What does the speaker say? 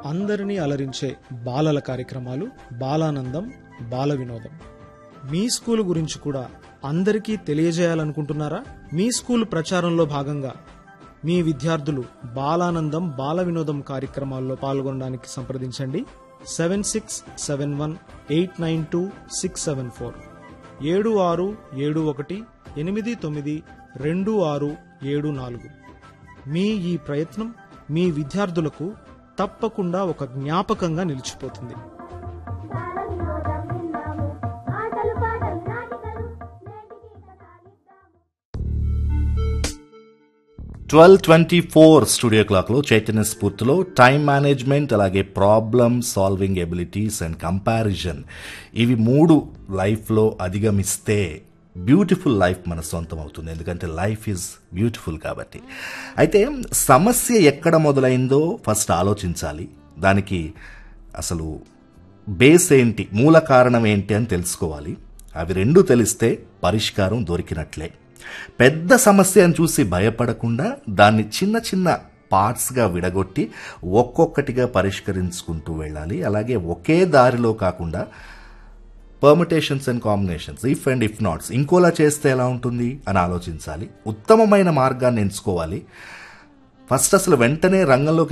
అందరినీ అలరించే బాలల కార్యక్రమాలు బాలానందం బాల వినోదం మీ స్కూల్ గురించి కూడా అందరికీ తెలియజేయాలనుకుంటున్నారా మీ స్కూల్ ప్రచారంలో భాగంగా మీ విద్యార్థులు బాలానందం బాల వినోదం కార్యక్రమాల్లో పాల్గొనడానికి సంప్రదించండి seven six seven one eight nine two six seven four ఏడు ఆరు ఏడు ఒకటి ఎనిమిది తొమ్మిది రెండు ఆరు ఏడు నాలుగు మీ ఈ ప్రయత్నం మీ విద్యార్థులకు తప్పకుండా ఒక జ్ఞాపకంగా నిలిచిపోతుంది బాలవినోదం విందాము ఆటలు పాటలు నాటికలు నేటికి కథ ట్వెల్వ్ ట్వంటీ ఫోర్ స్టూడియో క్లాక్లో చైతన్య స్ఫూర్తిలో టైం మేనేజ్మెంట్ అలాగే problem solving abilities and comparison ఇవి మూడు లైఫ్లో అధిగమిస్తే బ్యూటిఫుల్ లైఫ్ మన సొంతం అవుతుంది ఎందుకంటే లైఫ్ ఈజ్ బ్యూటిఫుల్ కాబట్టి అయితే సమస్య ఎక్కడ మొదలైందో ఫస్ట్ ఆలోచించాలి దానికి అసలు బేస్ ఏంటి మూల కారణం ఏంటి అని తెలుసుకోవాలి అవి రెండు తెలిస్తే పరిష్కారం దొరికినట్లే పెద్ద సమస్యను చూసి భయపడకుండా దాన్ని చిన్న చిన్న పార్ట్స్గా విడగొట్టి ఒక్కొక్కటిగా పరిష్కరించుకుంటూ వెళ్ళాలి అలాగే ఒకే దారిలో కాకుండా permutations and combinations if and if nots ఇంకోలా చేస్తే ఎలా ఉంటుంది అని ఆలోచించాలి ఉత్తమమైన మార్గాన్ని ఎంచుకోవాలి ఫస్ట్ అసలు వెంటనే రంగంలోకి